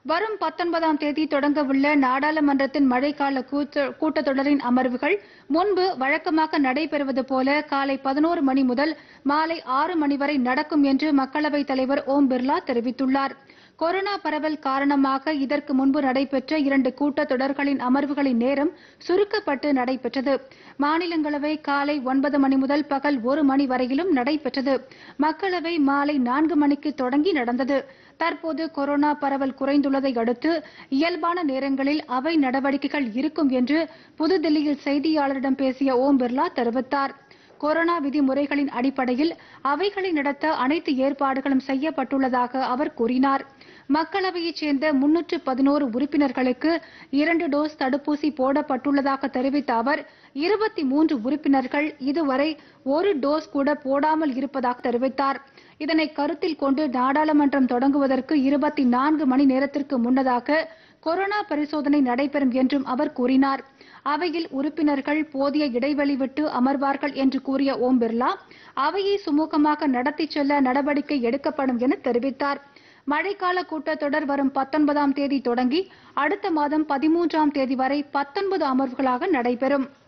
வரும் பத்தொன்பதாம் தேதி தொடங்கவுள்ள நாடாளுமன்றத்தின் மழைக்கால கூத்த- கூட்டத்தொடரின் அமர்வுகள் முன்பு வழக்கமாக நடைபெறுவது போல காலை பதினோரு மணி முதல் மாலை ஆறு மணி வரை நடக்கும் என்று மக்களவைத் தலைவர் ஓம் பிர்லா தெரிவித்துள்ளார் கொரோனா பரவல் காரணமாக இதற்கு முன்பு நடைபெற்ற இரண்டு கூட்டத்தொடர்களின் அமர்வுகளின் நேரம் சுருக்கப்பட்டு நடைபெற்றது மாநிலங்களவை காலை ஒன்பது மணி முதல் பகல் ஒரு மணி வரையிலும் நடைபெற்றது மக்களவை மாலை நான்கு மணிக்கு தொடங்கி நடந்தது தற்போது கொரோனா பரவல் குறைந்துள்ளதை அடுத்து இயல்பான நேரங்களில் அவை நடவடிக்கைகள் இருக்கும் என்று புதுதில்லியில் செய்தியாளரிடம் பேசிய ஓம் பிர்லா தெரிவித்தார் கொரோனா விதிமுறைகளின் அடிப்படையில் அவைகளை நடத்த அனைத்து ஏற்பாடுகளும் செய்யப்பட்டுள்ளதாக அவர் கூறினார் மக்களவையைச் சேர்ந்த முன்னூற்று பதினோரு உறுப்பினர்களுக்கு இரண்டு டோஸ் தடுப்பூசி போடப்பட்டுள்ளதாக தெரிவித்த அவர் இருபத்தி மூன்று உறுப்பினர்கள் இதுவரை ஒரு டோஸ் கூட போடாமல் இருப்பதாக தெரிவித்தார் இதனை கருத்தில் கொண்டு நாடாளுமன்றம் தொடங்குவதற்கு இருபத்தி நான்கு மணி நேரத்திற்கு முன்னதாக கொரோனா பரிசோதனை நடைபெறும் என்றும் அவர் கூறினார் அவையில் உறுப்பினர்கள் போதிய இடைவெளி விட்டு அமர்வார்கள் என்று கூறிய ஓம் பிர்லா அவையை சுமூகமாக நடத்திச் செல்ல நடவடிக்கை எடுக்கப்படும் என தெரிவித்தார் மழைக்கால கூட்டத்தொடர் வரும் பத்தொன்பதாம் தேதி தொடங்கி அடுத்த மாதம் பதிமூன்றாம் தேதி வரை பத்தொன்பது அமர்வுகளாக நடைபெறும்